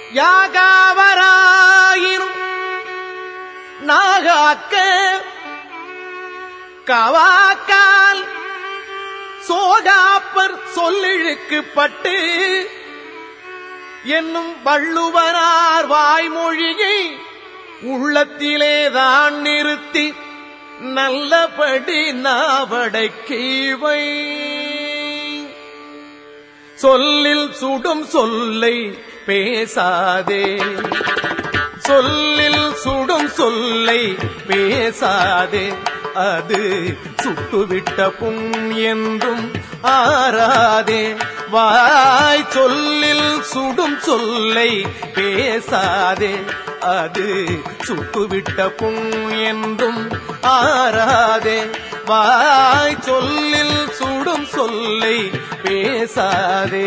யாகாவராயினும் நாகாக்க கவாக்கால் சோகாப்பர் சொல்லிழுக்குப்பட்டு என்னும் வள்ளுவனார் வாய்மொழியை உள்ளத்திலேதான் நிறுத்தி நல்லபடி நாவடக்கீவை சொல்லில் சுடும் சொல்லை பேசாதே சொல்லில் சுடும் சொல்லை பேசாதே அது சுட்டுவிட்ட புண் என்றும் ஆறாதே வாய் சொல்லில் சுடும் சொல்லை பேசாதே அது சுட்டுவிட்ட புண் என்றும் ஆறாதே வாய் சொல்லில் சுடும் சொல்லை பேசாதே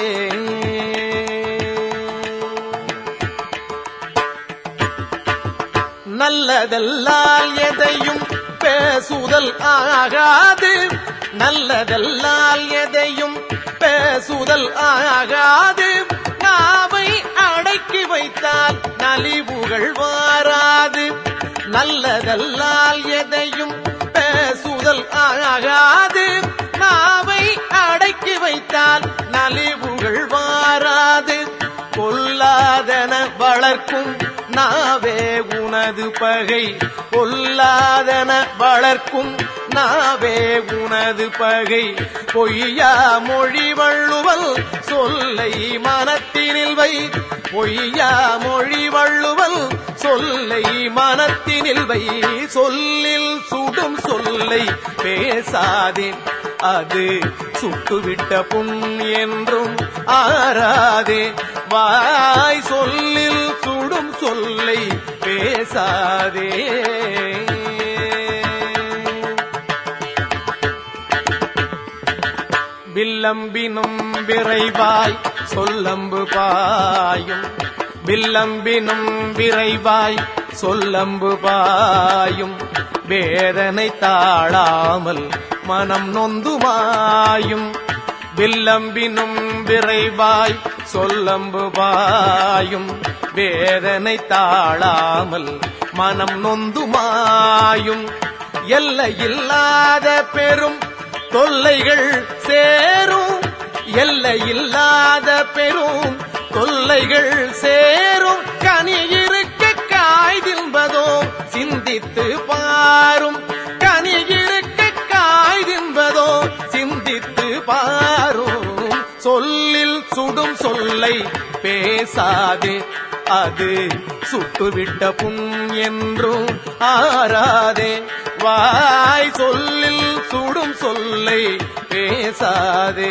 நல்லதல்லால் எதையும் பேசுதல் ஆகாது நல்லதல்லால் எதையும் பேசுதல் ஆகாது நாவை அடக்கி வைத்தால் நலிவுகள் வாராது நல்லதல்லால் எதையும் பேசுதல் ஆகாது நாவை அடக்கி வைத்தால் நலிவுகள் வாராது கொல்லாதன வளர்க்கும் நாவே உனது பகை கொல்லாதன வளர்க்கும் நாவே உனது பகை பொய்யா மொழி வள்ளுவல் சொல்லை மனத்தினில் வை பொய்யா மொழி வள்ளுவல் சொல்லை மனத்தினில் வை சொல்லில் சுடும் சொல்லை பேசாதே அது சுட்டுவிட்ட புண் என்றும் ஆறாதே வாய் சொல்லில் சுடும் சொல்லை பேசாதே வில்லம்பினும் விரைவாய் சொல்லம்பு பாயும் வில்லம்பினும் விரைவாய் சொல்லம்பு பாயும் வேதனை தாழாமல் மனம் நொந்துமாயும் வில்லம்பினும் விரைவாய் சொல்லம்பு பாயும் வேதனை தாழாமல் மனம் நொந்துமாயும் எல்லையில்லாத பெரும் தொல்லைகள் சேரும் எல்லையில்லாத பெரும் தொல்லைகள் சேரும் கனி இருக்க காய் தின்பதோ சிந்தித்து பாரும் கனி இருக்க காய் தின்பதோ சிந்தித்து பாரும் சொல்லில் சுடும் சொல்லை பேசாதே அது சுட்டுவிட்ட புண் என்றும் ஆறாதே வாய் சொல்லில் சுடும் சொல்லை பேசாதே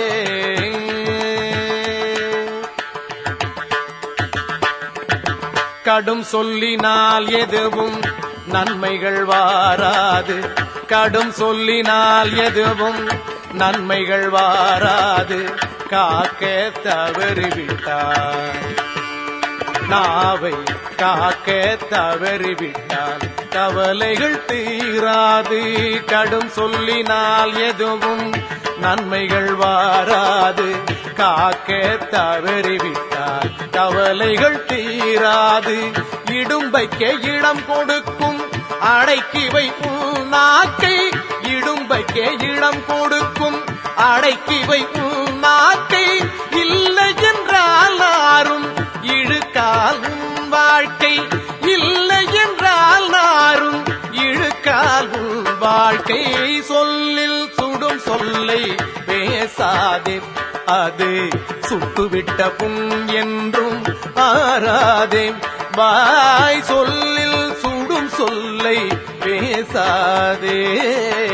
கடும் சொல்லினால் எதுவும் நன்மைகள் வாராது கடும் சொல்லினால் எதுவும் நன்மைகள் வாராது காக்க தவறிவிட்டார் நாவை காக்க தவறிவிட்டால் கவலைகள் தீராது கடும் சொல்லினால் எதுவும் நன்மைகள் வாராது காக்க தவறிவிட்டால் கவலைகள் தீராது இடும்பைக்க இடம் கொடுக்கும் அடைக்கி வைக்கும் நாக்கை இடும்பைக்க இடம் கொடுக்கும் அடைக்கி வைக்கும் நாக்கை இல்லை என்றால் ஆறும் இழுக்கால் உன் வாழ்க்கை இல்லை என்றால் நாரும் இழுக்கால் உன் வாழ்க்கை சொல்லில் சுடும் சொல்லை பேசாதே அது சுட்டுவிட்ட புண் என்றும் ஆறாதே வாய் சொல்லில் சுடும் சொல்லை பேசாதே